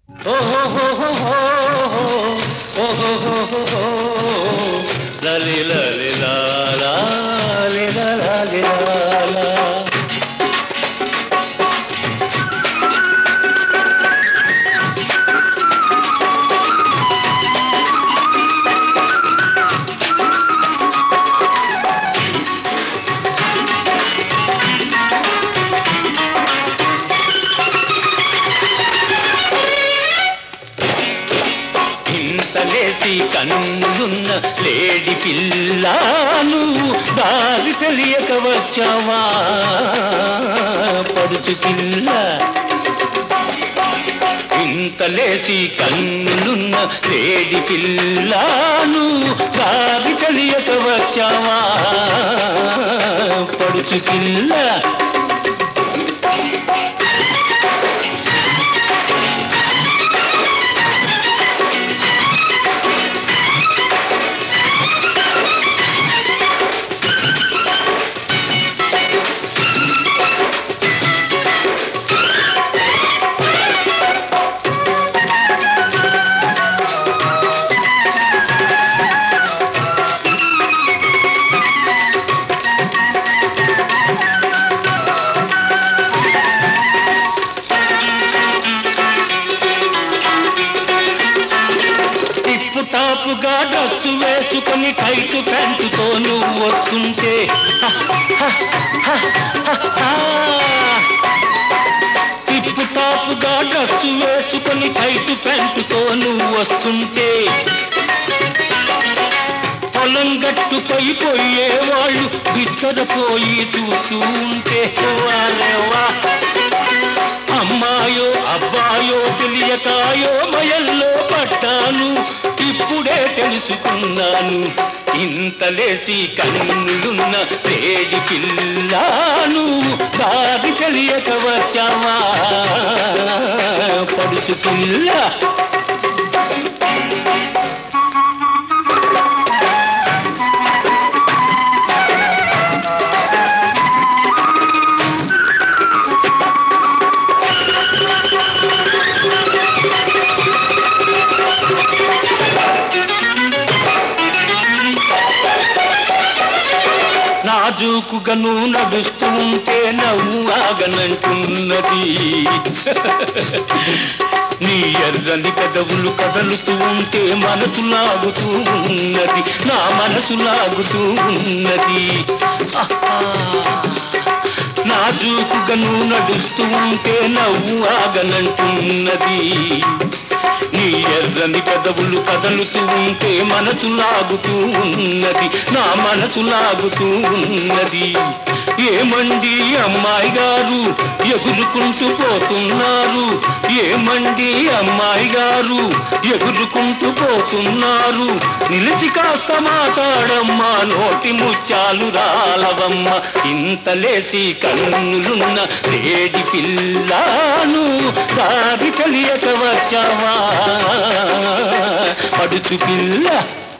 లలి లలి లాలా, లిల లలి లాలా. ఇంతలేసి కన్నున్న లేడి పిల్లాను దారి తెలియక వచ్చావా పడుచు పిల్ల ఇంతలేసి కన్నులున్న లేడి పిల్లాను దారి తెలియక వచ్చావా పడుచు పిల్ల టిప్పు టాపుగా డ్రస్సు వేసుకొని టైట్ ప్యాంటుతో నువ్వు వస్తుంటే హ, హ, హ, హ, హ. టిప్పు టాపుగా డ్రస్సు వేసుకొని టైట్ ప్యాంటుతో నువ్వు వస్తుంటే పొలం గట్టుపై పోయేవాళ్ళు బిత్తరపోయి చూస్తూ ఉంటే వారేవా అమ్మాయో అబ్బాయో తెలియకాయో మయల్లో పడ్డాను ఇప్పుడే తెలుసుకున్నాను ఇంతలేసి కన్నులున్న వేడి పిల్లాను దారి తెలియక వచ్చావా పడుచు పిల్ల నాజూకుగను నడుస్తూ ఉంటే నవ్వు ఆగనంటున్నది నీ ఎర్రని కదవులు కదలుతూ ఉంటే మనసు లాగుతూ ఉన్నది నా మనసు లాగుతూ ఉన్నది ఆహా. నాజూకుగను నడుస్తూ ఉంటే నవ్వు ఆగనంటున్నది నీ ఎర్రని పెదవులు కదలుతూ ఉంటే మనసు లాగుతూ ఉన్నది నా మనసు లాగుతూ ఉన్నది ఏమండి అమ్మాయి గారు ఎగురుకుంటూ పోతున్నారు ఏమండి అమ్మాయి గారు ఎగురుకుంటూ పోతున్నారు నిలిచి కాస్త మాట్లాడమ్మా నోటి ముత్యాలు రాలవమ్మ ఇంతలేసి కన్నులున్న లేడి పిల్లాను దారి తెలియక వచ్చావా పడుచు పిల్ల